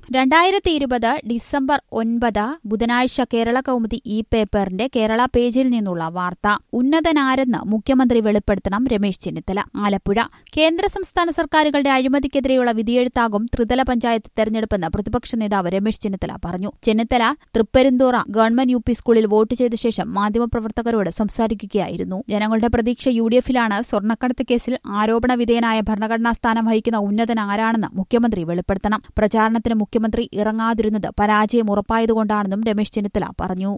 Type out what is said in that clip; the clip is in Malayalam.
രണ്ടായിരത്തി ഇരുപത് ഡിസംബർ ഒൻപത് ബുധനാഴ്ച കേരള കൗമുദി ഇ പേപ്പറിന്റെ കേരള പേജിൽ നിന്നുള്ള വാർത്ത ഉന്നതനാരെന്ന് മുഖ്യമന്ത്രി വെളിപ്പെടുത്തണം രമേശ് ചെന്നിത്തല ആലപ്പുഴ കേന്ദ്ര സംസ്ഥാന സർക്കാരുകളുടെ അഴിമതിക്കെതിരെയുള്ള വിധിയെഴുത്താകും ത്രിതല പഞ്ചായത്ത് തെരഞ്ഞെടുപ്പെന്ന് പ്രതിപക്ഷ നേതാവ് രമേശ് ചെന്നിത്തല പറഞ്ഞു ചെന്നിത്തല തൃപ്പരുന്തോറ ഗവൺമെന്റ് യു പി സ്കൂളിൽ വോട്ട് ചെയ്ത ശേഷം മാധ്യമപ്രവർത്തകരോട് സംസാരിക്കുകയായിരുന്നു ജനങ്ങളുടെ പ്രതീക്ഷ യു ഡി എഫിലാണ് സ്വർണ്ണക്കടത്ത് കേസിൽ ആരോപണ വിധേയനായ ഭരണഘടനാ സ്ഥാനം വഹിക്കുന്ന ഉന്നതൻ ആരാണെന്ന് മുഖ്യമന്ത്രി വെളിപ്പെടുത്തണം പ്രചാരണത്തിന് മുഖ്യമന്ത്രി ഇറങ്ങാതിരുന്നത് പരാജയം ഉറപ്പായതുകൊണ്ടാണെന്നും രമേശ് ചെന്നിത്തല പറഞ്ഞു